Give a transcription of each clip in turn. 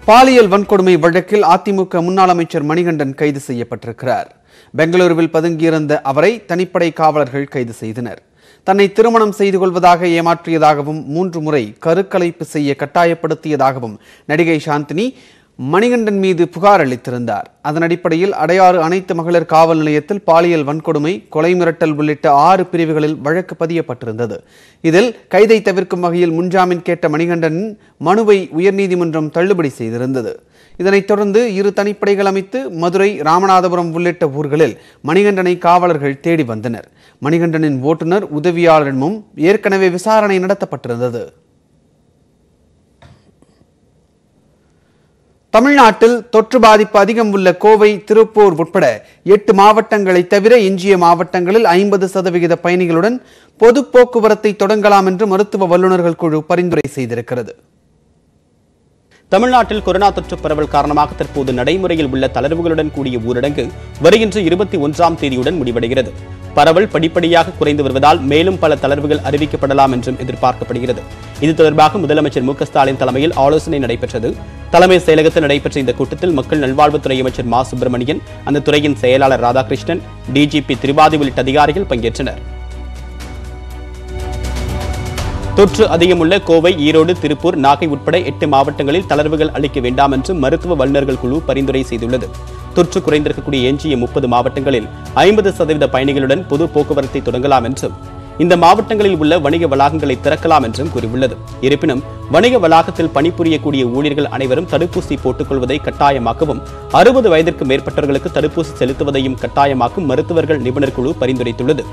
பாலியல் வன்கொடுமை வழக்கில் அதிமுக முன்னாள் அமைச்சர் மணிகண்டன் கைது செய்யப்பட்டிருக்கிறார் பெங்களூருவில் பதுங்கியிருந்த அவரை தனிப்படை காவலர்கள் கைது செய்தனர் தன்னை திருமணம் செய்து கொள்வதாக ஏமாற்றியதாகவும் மூன்று முறை கருக்கலைப்பு செய்ய கட்டாயப்படுத்தியதாகவும் நடிகை சாந்தினி மணிகண்டன் மீது புகார் அளித்திருந்தார் அதன் அடிப்படையில் அடையாறு அனைத்து மகளிர் காவல் நிலையத்தில் பாலியல் வன்கொடுமை கொலை மிரட்டல் உள்ளிட்ட ஆறு பிரிவுகளில் வழக்கு பதியப்பட்டிருந்தது இதில் கைதை தவிர்க்கும் வகையில் முன்ஜாமீன் கேட்ட மணிகண்டனின் மனுவை உயர்நீதிமன்றம் தள்ளுபடி செய்திருந்தது இதனைத் தொடர்ந்து இரு தனிப்படைகள் அமைத்து மதுரை ராமநாதபுரம் உள்ளிட்ட ஊர்களில் மணிகண்டனை காவலர்கள் தேடி வந்தனர் மணிகண்டனின் ஓட்டுநர் உதவியாளரிடமும் ஏற்கனவே விசாரணை நடத்தப்பட்டிருந்தது தமிழ்நாட்டில் தொற்று பாதிப்பு அதிகம் உள்ள கோவை திருப்பூர் உட்பட எட்டு மாவட்டங்களை தவிர எஞ்சிய மாவட்டங்களில் ஐம்பது சதவிகித பயணிகளுடன் பொது போக்குவரத்தை தொடங்கலாம் என்று மருத்துவ வல்லுநர்கள் குழு பரிந்துரை செய்திருக்கிறது தமிழ்நாட்டில் கொரோனா தொற்று பரவல் காரணமாக தற்போது நடைமுறையில் உள்ள தளர்வுகளுடன் கூடிய ஊரடங்கு வருகின்ற இருபத்தி ஒன்றாம் தேதியுடன் முடிவடைகிறது பரவல் படிப்படியாக குறைந்து வருவதால் மேலும் பல தளர்வுகள் அறிவிக்கப்படலாம் என்றும் எதிர்பார்க்கப்படுகிறது இது தொடர்பாக முதலமைச்சர் மு க ஸ்டாலின் தலைமையில் ஆலோசனை நடைபெற்றது தலைமை செயலகத்தில் நடைபெற்ற இந்த கூட்டத்தில் மக்கள் நல்வாழ்வுத்துறை அமைச்சர் மா சுப்பிரமணியன் அந்த துறையின் செயலாளர் ராதாகிருஷ்ணன் டிஜிபி திரிபாதி உள்ளிட்ட அதிகாரிகள் பங்கேற்றனர் தொற்று அதிகமுள்ள கோவை ஈரோடு திருப்பூர் நாகை உட்பட எட்டு மாவட்டங்களில் தளர்வுகள் அளிக்க வேண்டாம் என்று மருத்துவ வல்லுநர்கள் குழு பரிந்துரை செய்துள்ளது தொற்று குறைந்திருக்கக்கூடிய எஞ்சிய முப்பது மாவட்டங்களில் ஐம்பது சதவீத பயணிகளுடன் பொது போக்குவரத்தை தொடங்கலாம் என்றும் இந்த மாவட்டங்களில் உள்ள வணிக வளாகங்களை திறக்கலாம் என்றும் கூறியுள்ளது இருப்பினும் வணிக வளாகத்தில் பணிபுரியக்கூடிய ஊழியர்கள் அனைவரும் தடுப்பூசி போட்டுக் கொள்வதை கட்டாயமாக்கவும் அறுபது வயதிற்கு மேற்பட்டவர்களுக்கு தடுப்பூசி செலுத்துவதையும் கட்டாயமாக்கும் மருத்துவர்கள் நிபுணர் குழு பரிந்துரைத்துள்ளது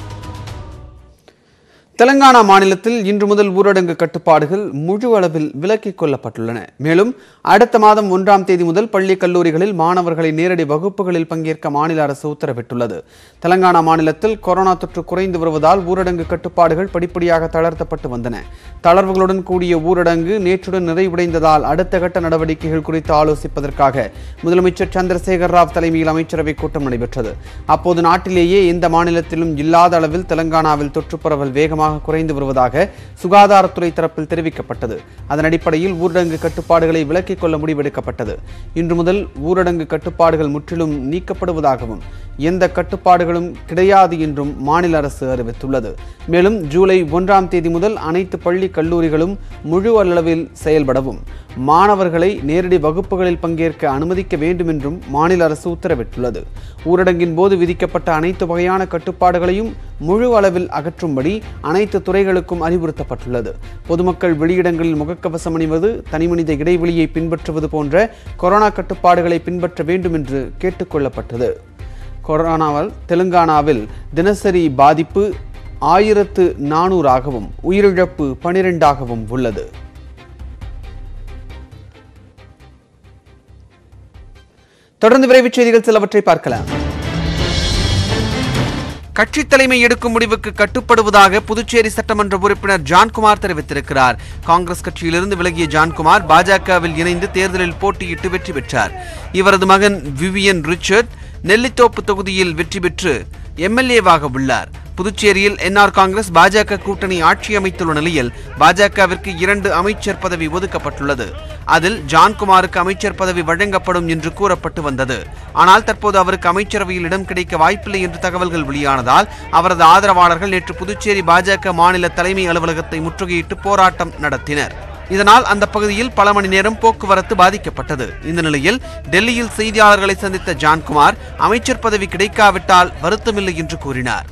தெலங்கானா மாநிலத்தில் இன்று முதல் ஊரடங்கு கட்டுப்பாடுகள் முழு அளவில் விலக்கிக் கொள்ளப்பட்டுள்ளன மேலும் அடுத்த மாதம் ஒன்றாம் தேதி முதல் பள்ளி கல்லூரிகளில் மாணவர்களை நேரடி வகுப்புகளில் பங்கேற்க மாநில அரசு உத்தரவிட்டுள்ளது தெலங்கானா மாநிலத்தில் கொரோனா தொற்று குறைந்து வருவதால் ஊரடங்கு கட்டுப்பாடுகள் படிப்படியாக தளர்த்தப்பட்டு வந்தன தளர்வுகளுடன் கூடிய ஊரடங்கு நேற்றுடன் நிறைவடைந்ததால் அடுத்த கட்ட நடவடிக்கைகள் குறித்து ஆலோசிப்பதற்காக முதலமைச்சர் சந்திரசேகர் ராவ் தலைமையில் அமைச்சரவை கூட்டம் நடைபெற்றது அப்போது நாட்டிலேயே எந்த மாநிலத்திலும் இல்லாத அளவில் தெலங்கானாவில் தொற்று பரவல் வேகமாக குறைந்து வருவதாக சுகாதாரத்துறை தரப்பில் தெரிவிக்கப்பட்டது அதன் அடிப்படையில் ஊரடங்கு கட்டுப்பாடுகளை விலக்கிக் கொள்ள முடிவெடுக்கப்பட்டது இன்று முதல் ஊரடங்கு கட்டுப்பாடுகள் முற்றிலும் நீக்கப்படுவதாகவும் எந்த கட்டுப்பாடுகளும் கிடையாது என்றும் மாநில அரசு அறிவித்துள்ளது மேலும் ஜூலை ஒன்றாம் தேதி முதல் அனைத்து பள்ளி கல்லூரிகளும் முழு அளவில் செயல்படவும் மாணவர்களை நேரடி வகுப்புகளில் பங்கேற்க அனுமதிக்க வேண்டும் என்றும் மாநில அரசு உத்தரவிட்டுள்ளது ஊரடங்கின் போது விதிக்கப்பட்ட அனைத்து வகையான கட்டுப்பாடுகளையும் முழு அளவில் அகற்றும்படி அனைத்து துறைகளுக்கும் அறிவுறுத்தப்பட்டுள்ளது பொதுமக்கள் வெளியிடங்களில் முகக்கவசம் அணிவது தனிமனித இடைவெளியை பின்பற்றுவது போன்ற கொரோனா கட்டுப்பாடுகளை பின்பற்ற வேண்டும் என்று கேட்டுக்கொள்ளப்பட்டது கொரோனாவால் தெலுங்கானாவில் தினசரி பாதிப்பு ஆயிரத்து நானூறாகவும் உயிரிழப்பு பனிரெண்டாகவும் உள்ளது தொடர்ந்து விரைவுச் செய்திகள் சிலவற்றை பார்க்கலாம் கட்சி தலைமை எடுக்கும் முடிவுக்கு கட்டுப்படுவதாக புதுச்சேரி சட்டமன்ற உறுப்பினர் ஜான்குமார் தெரிவித்திருக்கிறார் காங்கிரஸ் கட்சியிலிருந்து விலகிய ஜான்குமார் பாஜகவில் இணைந்து தேர்தலில் போட்டியிட்டு வெற்றி பெற்றார் இவரது மகன் விவியன் ரிச்சர்ட் நெல்லித்தோப்பு தொகுதியில் வெற்றி பெற்று எம்எல்ஏவாக உள்ளார் புதுச்சேரியில் என்ஆர் காங்கிரஸ் பாஜக கூட்டணி ஆட்சி அமைத்துள்ள நிலையில் பாஜகவிற்கு இரண்டு அமைச்சர் பதவி ஒதுக்கப்பட்டுள்ளது அதில் ஜான்குமாருக்கு அமைச்சர் பதவி வழங்கப்படும் என்று கூறப்பட்டு வந்தது ஆனால் தற்போது அவருக்கு அமைச்சரவையில் இடம் கிடைக்க வாய்ப்பில்லை என்று தகவல்கள் வெளியானதால் அவரது ஆதரவாளர்கள் நேற்று புதுச்சேரி பாஜக மாநில தலைமை அலுவலகத்தை முற்றுகையிட்டு போராட்டம் நடத்தினர் இதனால் அந்த பகுதியில் பல மணி நேரம் போக்குவரத்து பாதிக்கப்பட்டது இந்த நிலையில் டெல்லியில் செய்தியாளர்களை சந்தித்த ஜான்குமார் அமைச்சர் பதவி கிடைக்காவிட்டால் வருத்தமில்லை என்று கூறினார்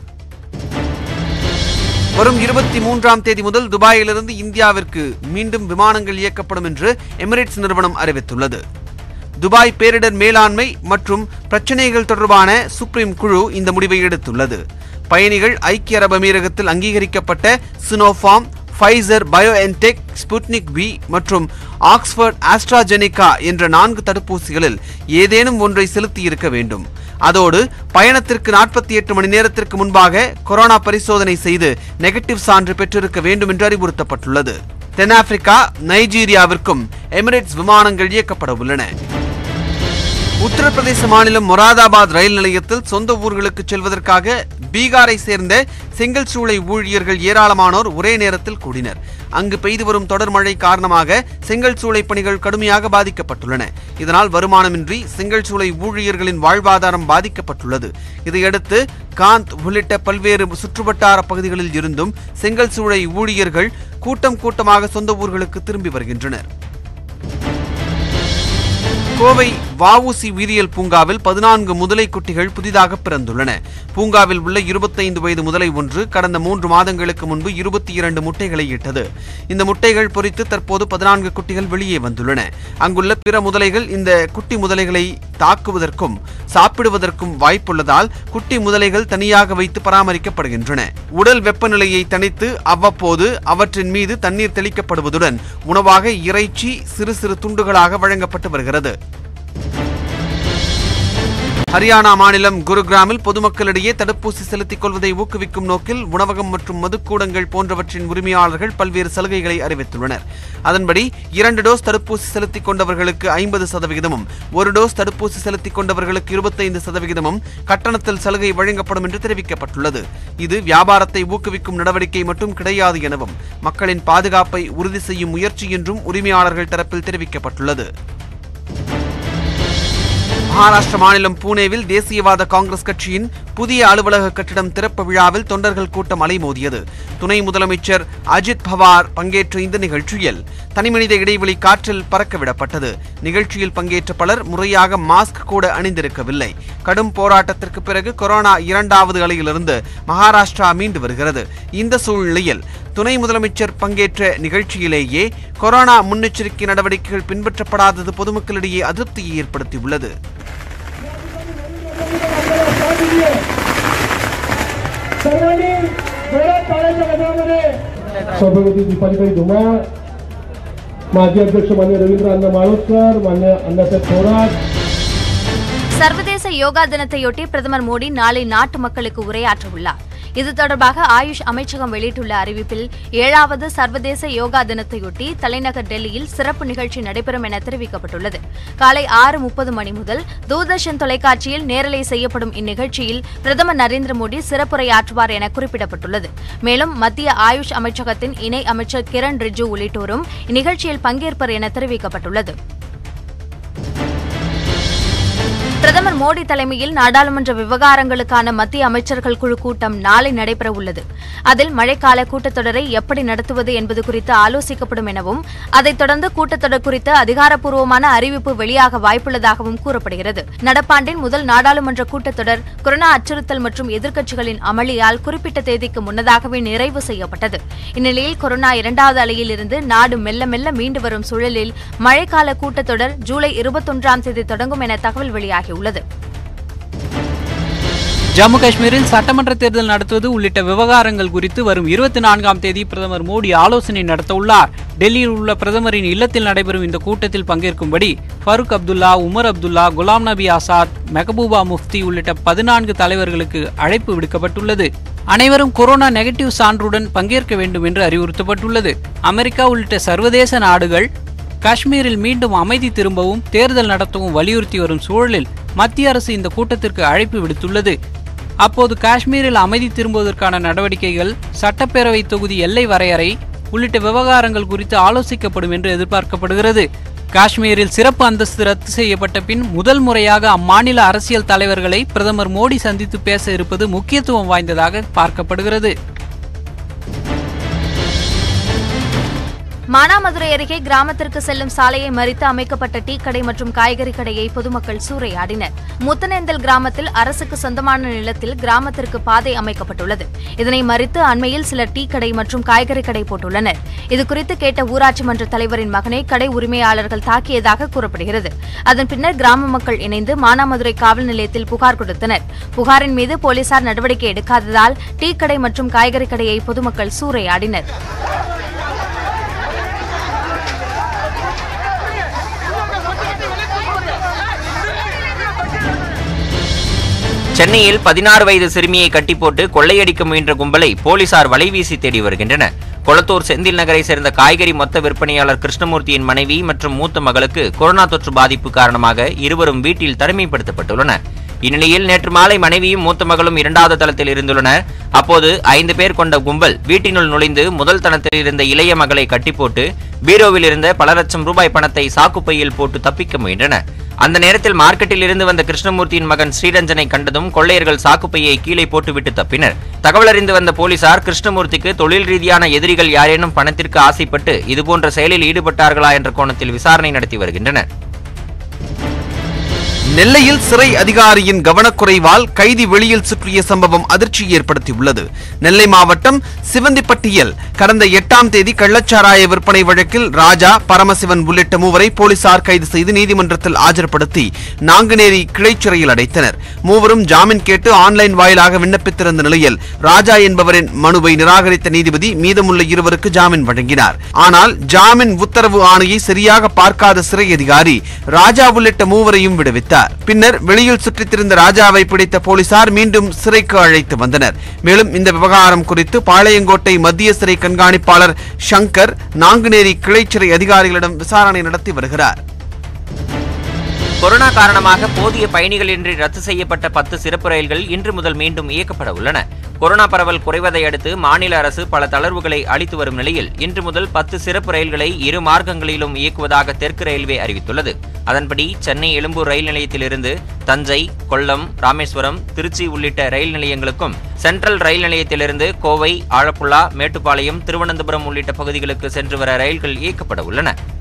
வரும் இருபத்தி மூன்றாம் தேதி முதல் துபாயிலிருந்து இந்தியாவிற்கு மீண்டும் விமானங்கள் இயக்கப்படும் என்று எமிரேட்ஸ் நிறுவனம் அறிவித்துள்ளது துபாய் பேரிடர் மேலாண்மை மற்றும் பிரச்சனைகள் தொடர்பான சுப்ரீம் குழு இந்த முடிவை எடுத்துள்ளது பயணிகள் ஐக்கிய அரபு அமீரகத்தில் அங்கீகரிக்கப்பட்ட Sinopharm Pfizer BioNTech Sputnik V மற்றும் ஆக்ஸ்போர்ட் ஆஸ்ட்ராஜெனிகா என்ற நான்கு தடுப்பூசிகளில் ஏதேனும் ஒன்றை செலுத்தி இருக்க வேண்டும் அதோடு பயணத்திற்கு நாற்பத்தி எட்டு மணி நேரத்திற்கு முன்பாக கொரோனா பரிசோதனை செய்து நெகட்டிவ் சான்று பெற்றிருக்க வேண்டும் என்று அறிவுறுத்தப்பட்டுள்ளது தென்னாப்பிரிக்கா நைஜீரியாவிற்கும் எமிரேட்ஸ் விமானங்கள் இயக்கப்பட உள்ளன உத்தரப்பிரதேச மாநிலம் மொராதாபாத் ரயில் நிலையத்தில் சொந்த ஊர்களுக்கு செல்வதற்காக பீகாரை சேர்ந்த செங்கல் சூளை ஊழியர்கள் ஏராளமானோர் ஒரே நேரத்தில் கூடினர் அங்கு பெய்து வரும் தொடர் மழை காரணமாக செங்கல் சூளை பணிகள் கடுமையாக பாதிக்கப்பட்டுள்ளன இதனால் வருமானமின்றி செங்கல் சூளை ஊழியர்களின் வாழ்வாதாரம் பாதிக்கப்பட்டுள்ளது இதையடுத்து காந்த் உள்ளிட்ட பல்வேறு சுற்றுவட்டார பகுதிகளில் இருந்தும் செங்கல் சூளை ஊழியர்கள் கூட்டம் கூட்டமாக சொந்த ஊர்களுக்கு திரும்பி வருகின்றனர் கோவை வஉசி உயிரியல் பூங்காவில் பதினான்கு முதலை குட்டிகள் புதிதாக பிறந்துள்ளன பூங்காவில் உள்ள இருபத்தைந்து வயது முதலை ஒன்று கடந்த மூன்று மாதங்களுக்கு முன்பு இருபத்தி இரண்டு முட்டைகளை இட்டது இந்த முட்டைகள் பொறித்து தற்போது பதினான்கு குட்டிகள் வெளியே வந்துள்ளன அங்குள்ள பிற முதலைகள் இந்த குட்டி முதலைகளை தாக்குவதற்கும் சாப்பிடுவதற்கும் வாய்ப்புள்ளதால் குட்டி முதலைகள் தனியாக வைத்து பராமரிக்கப்படுகின்றன உடல் வெப்பநிலையை தணித்து அவ்வப்போது அவற்றின் மீது தண்ணீர் தெளிக்கப்படுவதுடன் உணவாக இறைச்சி சிறு சிறு துண்டுகளாக வழங்கப்பட்டு வருகிறது ஹரியானா மாநிலம் குருகிராமில் பொதுமக்களிடையே தடுப்பூசி செலுத்திக் கொள்வதை ஊக்குவிக்கும் நோக்கில் உணவகம் மற்றும் மதுக்கூடங்கள் போன்றவற்றின் உரிமையாளர்கள் பல்வேறு சலுகைகளை அறிவித்துள்ளனர் அதன்படி இரண்டு டோஸ் தடுப்பூசி செலுத்திக் கொண்டவர்களுக்கு ஐம்பது சதவிகிதமும் ஒரு டோஸ் தடுப்பூசி செலுத்திக் கொண்டவர்களுக்கு இருபத்தைந்து சதவிகிதமும் கட்டணத்தில் சலுகை வழங்கப்படும் என்று தெரிவிக்கப்பட்டுள்ளது இது வியாபாரத்தை ஊக்குவிக்கும் நடவடிக்கை மட்டும் கிடையாது எனவும் மக்களின் பாதுகாப்பை உறுதி செய்யும் முயற்சி என்றும் உரிமையாளர்கள் தரப்பில் தெரிவிக்கப்பட்டுள்ளது மகாராஷ்டிர மாநிலம் பூனேவில் தேசியவாத காங்கிரஸ் கட்சியின் புதிய அலுவலக கட்டிடம் திறப்பு விழாவில் தொண்டர்கள் கூட்டம் அலைமோதியது துணை முதலமைச்சர் அஜித் பவார் பங்கேற்ற இந்த நிகழ்ச்சியில் தனிமனித இடைவெளி காற்றில் பறக்க விடப்பட்டது நிகழ்ச்சியில் பங்கேற்ற பலர் முறையாக மாஸ்க் கூட அணிந்திருக்கவில்லை கடும் போராட்டத்திற்கு பிறகு கொரோனா இரண்டாவது அலையிலிருந்து மகாராஷ்டிரா மீண்டு வருகிறது இந்த சூழ்நிலையில் துணை முதலமைச்சர் பங்கேற்ற நிகழ்ச்சியிலேயே கொரோனா முன்னெச்சரிக்கை நடவடிக்கைகள் பின்பற்றப்படாதது பொதுமக்களிடையே அதிருப்தியை ஏற்படுத்தியுள்ளது सर्वांनी जोरात टाळ्याच्या गजरामध्ये सभापती दीपालीबाई धुमाळ माजी अध्यक्ष मान्य रवींद्र अण्णा माळोदकर मान्य अण्णासाहेब थोरात சர்வதேச யோகா தினத்தையொட்டி பிரதமர் மோடி நாளை நாட்டு மக்களுக்கு உரையாற்ற உள்ளார் இது தொடர்பாக ஆயுஷ் அமைச்சகம் வெளியிட்டுள்ள அறிவிப்பில் ஏழாவது சர்வதேச யோகா தினத்தையொட்டி தலைநகர் டெல்லியில் சிறப்பு நிகழ்ச்சி நடைபெறும் என தெரிவிக்கப்பட்டுள்ளது காலை ஆறு முப்பது மணி முதல் தூர்தர்ஷன் தொலைக்காட்சியில் நேரலை செய்யப்படும் இந்நிகழ்ச்சியில் பிரதமர் நரேந்திர மோடி சிறப்புரையாற்றுவார் என குறிப்பிடப்பட்டுள்ளது மேலும் மத்திய ஆயுஷ் அமைச்சகத்தின் இணை அமைச்சர் கிரண் ரிஜிஜு உள்ளிட்டோரும் இந்நிகழ்ச்சியில் பங்கேற்பர் என தெரிவிக்கப்பட்டுள்ளது பிரதமர் மோடி தலைமையில் நாடாளுமன்ற விவகாரங்களுக்கான மத்திய அமைச்சர்கள் குழு கூட்டம் நாளை நடைபெற உள்ளது அதில் மழைக்கால கூட்டத்தொடரை எப்படி நடத்துவது என்பது குறித்து ஆலோசிக்கப்படும் எனவும் அதைத் தொடர்ந்து கூட்டத்தொடர் குறித்து அதிகாரப்பூர்வமான அறிவிப்பு வெளியாக வாய்ப்புள்ளதாகவும் கூறப்படுகிறது நடப்பாண்டின் முதல் நாடாளுமன்ற கூட்டத்தொடர் கொரோனா அச்சுறுத்தல் மற்றும் எதிர்க்கட்சிகளின் அமளியால் குறிப்பிட்ட தேதிக்கு முன்னதாகவே நிறைவு செய்யப்பட்டது இந்நிலையில் கொரோனா இரண்டாவது அலையில் இருந்து நாடு மெல்ல மெல்ல மீண்டு வரும் சூழலில் மழைக்கால கூட்டத்தொடர் ஜூலை இருபத்தொன்றாம் தேதி தொடங்கும் என தகவல் வெளியாகியுள்ளது ஜம்மு காஷ்மீரில் சட்டமன்ற தேர்தல் நடத்துவது உள்ளிட்ட விவகாரங்கள் குறித்து வரும் இருபத்தி நான்காம் தேதி பிரதமர் மோடி ஆலோசனை நடத்த உள்ளார் டெல்லியில் உள்ள பிரதமரின் இல்லத்தில் நடைபெறும் இந்த கூட்டத்தில் பங்கேற்கும்படி ஃபருக் அப்துல்லா உமர் அப்துல்லா குலாம் நபி ஆசாத் மெஹபூபா முஃப்தி உள்ளிட்ட பதினான்கு தலைவர்களுக்கு அழைப்பு விடுக்கப்பட்டுள்ளது அனைவரும் கொரோனா நெகட்டிவ் சான்றுடன் பங்கேற்க வேண்டும் என்று அறிவுறுத்தப்பட்டுள்ளது அமெரிக்கா உள்ளிட்ட சர்வதேச நாடுகள் காஷ்மீரில் மீண்டும் அமைதி திரும்பவும் தேர்தல் நடத்தவும் வலியுறுத்தி வரும் சூழலில் மத்திய அரசு இந்த கூட்டத்திற்கு அழைப்பு விடுத்துள்ளது அப்போது காஷ்மீரில் அமைதி திரும்புவதற்கான நடவடிக்கைகள் சட்டப்பேரவை தொகுதி எல்லை வரையறை உள்ளிட்ட விவகாரங்கள் குறித்து ஆலோசிக்கப்படும் என்று எதிர்பார்க்கப்படுகிறது காஷ்மீரில் சிறப்பு அந்தஸ்து ரத்து செய்யப்பட்ட பின் முதல் முறையாக அம்மாநில அரசியல் தலைவர்களை பிரதமர் மோடி சந்தித்து பேச இருப்பது முக்கியத்துவம் வாய்ந்ததாக பார்க்கப்படுகிறது மானாமதுரை அருகே கிராமத்திற்கு செல்லும் சாலையை மறித்து அமைக்கப்பட்ட டீ கடை மற்றும் காய்கறி கடையை பொதுமக்கள் சூறையாடினர் முத்தனேந்தல் கிராமத்தில் அரசுக்கு சொந்தமான நிலத்தில் கிராமத்திற்கு பாதை அமைக்கப்பட்டுள்ளது இதனை மறித்து அண்மையில் சிலர் டீ கடை மற்றும் காய்கறி கடை போட்டுள்ளனர் இதுகுறித்து கேட்ட ஊராட்சி மன்ற தலைவரின் மகனை கடை உரிமையாளர்கள் தாக்கியதாக கூறப்படுகிறது அதன் பின்னர் கிராம மக்கள் இணைந்து மானாமதுரை காவல் நிலையத்தில் புகார் கொடுத்தனர் புகாரின் மீது போலீசார் நடவடிக்கை எடுக்காததால் டீ கடை மற்றும் காய்கறி கடையை பொதுமக்கள் சூறையாடினர் சென்னையில் பதினாறு வயது சிறுமியை கட்டி போட்டு கொள்ளையடிக்க முயன்ற கும்பலை போலீசார் வலைவீசி தேடி வருகின்றனர் கொளத்தூர் செந்தில் நகரை சேர்ந்த காய்கறி மொத்த விற்பனையாளர் கிருஷ்ணமூர்த்தியின் மனைவி மற்றும் மூத்த மகளுக்கு கொரோனா தொற்று பாதிப்பு காரணமாக இருவரும் வீட்டில் தனிமைப்படுத்தப்பட்டுள்ளனர் இந்நிலையில் நேற்று மாலை மனைவியும் மூத்த மகளும் இரண்டாவது தளத்தில் இருந்துள்ளனர் அப்போது ஐந்து பேர் கொண்ட கும்பல் வீட்டினுள் நுழைந்து முதல் தளத்தில் இருந்த இளைய மகளை கட்டி போட்டு பீரோவில் இருந்த பல லட்சம் ரூபாய் பணத்தை சாக்குப்பையில் போட்டு தப்பிக்க முயன்றனர் அந்த நேரத்தில் மார்க்கெட்டில் இருந்து வந்த கிருஷ்ணமூர்த்தியின் மகன் ஸ்ரீரஞ்சனை கண்டதும் கொள்ளையர்கள் சாக்குப்பையை கீழே போட்டுவிட்டு தப்பினர் தகவல் அறிந்து வந்த போலீசார் கிருஷ்ணமூர்த்திக்கு தொழில் ரீதியான எதிரிகள் யாரேனும் பணத்திற்கு ஆசைப்பட்டு இதுபோன்ற செயலில் ஈடுபட்டார்களா என்ற கோணத்தில் விசாரணை நடத்தி வருகின்றனர் நெல்லையில் சிறை அதிகாரியின் கவனக்குறைவால் கைதி வெளியில் சுற்றிய சம்பவம் அதிர்ச்சி ஏற்படுத்தியுள்ளது நெல்லை மாவட்டம் சிவந்திப்பட்டியில் கடந்த எட்டாம் தேதி கள்ளச்சாராய விற்பனை வழக்கில் ராஜா பரமசிவன் உள்ளிட்ட மூவரை போலீசார் கைது செய்து நீதிமன்றத்தில் ஆஜர்படுத்தி நாங்குநேரி கிளைச் சிறையில் அடைத்தனர் மூவரும் ஜாமீன் கேட்டு ஆன்லைன் வாயிலாக விண்ணப்பித்திருந்த நிலையில் ராஜா என்பவரின் மனுவை நிராகரித்த நீதிபதி மீதமுள்ள இருவருக்கு ஜாமீன் வழங்கினார் ஆனால் ஜாமீன் உத்தரவு ஆணையை சரியாக பார்க்காத சிறை அதிகாரி ராஜா உள்ளிட்ட மூவரையும் விடுவித்தார் பின்னர் வெளியில் சுற்றித் திரிந்த ராஜாவை பிடித்த போலீசார் மீண்டும் சிறைக்கு அழைத்து வந்தனர் மேலும் இந்த விவகாரம் குறித்து பாளையங்கோட்டை மத்திய சிறை கண்காணிப்பாளர் சங்கர் நாங்குநேரி கிளைச்சிறை அதிகாரிகளிடம் விசாரணை நடத்தி வருகிறார் கொரோனா காரணமாக போதிய பயணிகளின்றி ரத்து செய்யப்பட்ட பத்து சிறப்பு ரயில்கள் இன்று முதல் மீண்டும் இயக்கப்பட உள்ளன கொரோனா பரவல் குறைவதை அடுத்து மாநில அரசு பல தளர்வுகளை அளித்து வரும் நிலையில் இன்று முதல் பத்து சிறப்பு ரயில்களை இரு மார்க்கங்களிலும் இயக்குவதாக தெற்கு ரயில்வே அறிவித்துள்ளது அதன்படி சென்னை எழும்பூர் ரயில் நிலையத்திலிருந்து தஞ்சை கொல்லம் ராமேஸ்வரம் திருச்சி உள்ளிட்ட ரயில் நிலையங்களுக்கும் சென்ட்ரல் ரயில் நிலையத்திலிருந்து கோவை ஆழப்புழா மேட்டுப்பாளையம் திருவனந்தபுரம் உள்ளிட்ட பகுதிகளுக்கு சென்று வர ரயில்கள் இயக்கப்பட உள்ளன